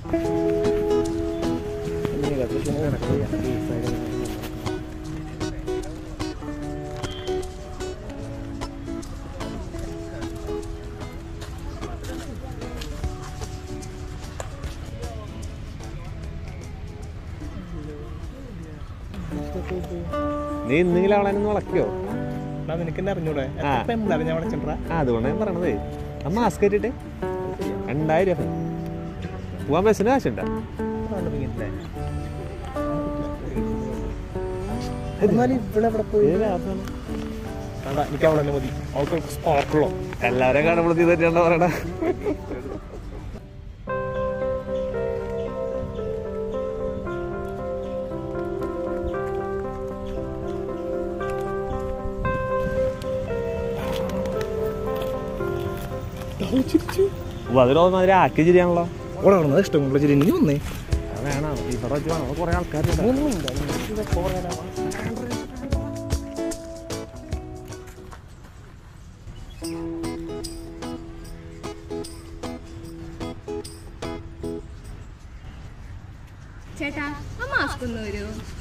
നീ ഇന്നെങ്കിലും അവളെ ഒന്ന് വളയ്ക്കോ നിനക്ക് എന്നെ അറിഞ്ഞൂടെ ആ. പെമ്പിളാരെ ഞാൻ വിളിച്ചിട്ടാ ആ അതുകൊണ്ടാണ് ഞാൻ പറയണത് ആ മാസ്ക് ഇട്ടിട്ട് രണ്ടായിരം രൂപ പോവാൻ ബസ്സിന് കാശുണ്ടോ എന്നാലും ഇവിടെ എവിടെ പോയി കണ്ടാ, എനിക്ക് അവിടെ തന്നെ മതി അവൾക്ക് സ്പാർക്കുള്ളോ എല്ലാവരും കാണുമ്പോൾ ഇത് തന്നെയാണോ പറയണ അതിലൊന്നും ആക്കി ചിരിയാണല്ലോ ഓടെ നടന്നത് ഇഷ്ടമുള്ള ചിരി നീ വന്നേ അത് വേണം ഇവിടെ വെച്ച് വേണം കുറെ ആൾക്കാരുണ്ട് ചേട്ടാ ആ മാസ്ക് ഒന്ന് വരൂ